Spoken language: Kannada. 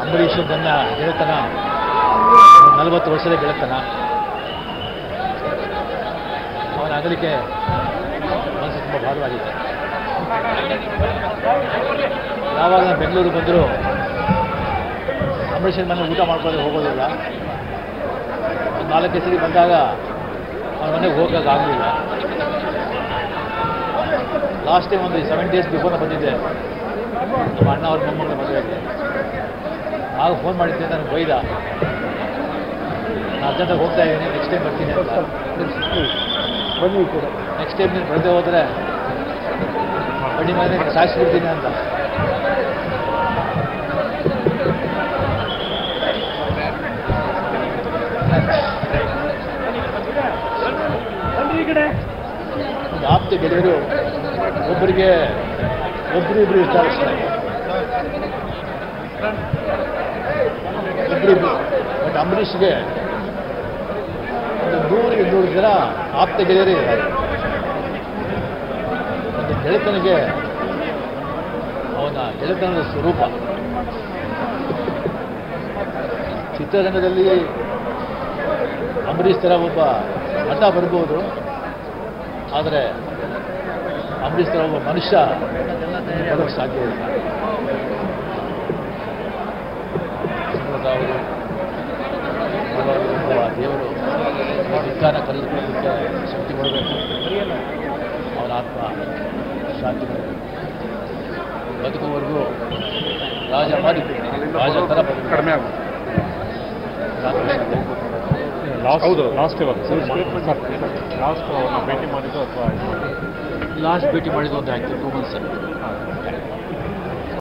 ಅಂಬರೀಷ್ ನನ್ನ ಗೆಳೆತನ ನಲವತ್ತು ವರ್ಷದ ಗೆಳೆತನ ಅವನ ಅಗಲಿಕೆ ಮನಸ್ಸು ತುಂಬ ಭಾರವಾಗಿದೆ ಯಾವಾಗ ನಾನು ಬೆಂಗಳೂರು ಬಂದರೂ ಅಂಬರೀಷನ ಮನೆ ಊಟ ಮಾಡ್ಕೊಳ್ಳೋದು ಹೋಗೋದಿಲ್ಲ ಒಂದು ನಾಲ್ಕೈದು ಸರಿ ಬಂದಾಗ ಅವನ ಮನೆಗೆ ಹೋಗೋಕೆ ಆಗಲಿಲ್ಲ ಲಾಸ್ಟ್ ಟೈಮ್ ಒಂದು ಸೆವೆನ್ ಡೇಸ್ ಬಿಫೋರ್ ಬಂದಿದ್ದೆ ನಮ್ಮ ಅಣ್ಣ ಅವ್ರ ಮೊಮ್ಮಗಳ ಮದುವೆಗೆ ಆಗ ಫೋನ್ ಮಾಡಿದ್ದೆ ನನಗೆ ಬೈದ ನಾನು ಅರ್ಜೆಂಟಾಗಿ ಹೋಗ್ತಾ ಇದ್ದೀನಿ ನೆಕ್ಸ್ಟ್ ಟೈಮ್ ಬರ್ತೀನಿ ಅಂತ ಬನ್ನಿ ಕೂಡ ನೆಕ್ಸ್ಟ್ ಟೈಮ್ ನೀನು ಬರದೆ ಹೋದರೆ ಬಡ್ಡಿ ಮೇಲೆ ಸಾಯಿಸ್ಬಿಡ್ತೀನಿ ಅಂತ ಬನ್ನಿ ಈ ಕಡೆ ಒಂದು ಆಪ್ತ ಗೆಳೆಯರು ಒಬ್ಬರಿಗೆ ಒಬ್ಬರು ಇಬ್ಬರು ಇರ್ತಾರೆ ಅಷ್ಟೇ ಇಬ್ಬರಿಬ್ರು ಬಟ್ ಅಂಬರೀಷ್ಗೆ ಒಂದು ನೂರು ಇನ್ನೂರು ಜನ ಆಪ್ತ ಗೆಳೆಯರೇ ಇದ್ದಾರೆ ಒಂದು ಗೆಳೆತನಿಗೆ ಅವನ ಗೆಳೆತನದ ಸ್ವರೂಪ ಚಿತ್ರರಂಗದಲ್ಲಿ ಅಂಬರೀಷ್ ಥರ ಒಬ್ಬ ನಟ ಬರ್ಬೋದು ಆದರೆ ಅಂಬರೀಷ್ ಥರ ಒಬ್ಬ ಮನುಷ್ಯ ಬರೋಕ್ಕೆ ಸಾಧ್ಯ ಇಲ್ಲ ಸುಮಲತಾ ಅವರು ಭಗವಂತ ದೇವರು ಧಿಕ್ಕಾರ ಕಲಿಯೋದಕ್ಕೆ ಶಕ್ತಿ ಕೊಡಬೇಕು ಅವನ ಆತ್ಮ ಶಾಂತಿ ಕೊಡಬೇಕು ಬದುಕುವರೆಗೂ ರಾಜ ಮಾಡಿ ರಾಜ ಥರ ಬದುಕು. ಕಡಿಮೆ ಆಗುತ್ತೆ ರಾಜ ಹೌದು ಲಾಸ್ಟ್ ಇವಾಗ ಲಾಸ್ಟ್ ಅವ್ರನ್ನ ಭೇಟಿ ಮಾಡಿದ್ದು ಅಥವಾ ಲಾಸ್ಟ್ ಭೇಟಿ ಮಾಡಿದ್ದು ಒಂದು ಆ್ಯಕ್ಚುಲಿ ಟೂ ಮಂತ್ಸ್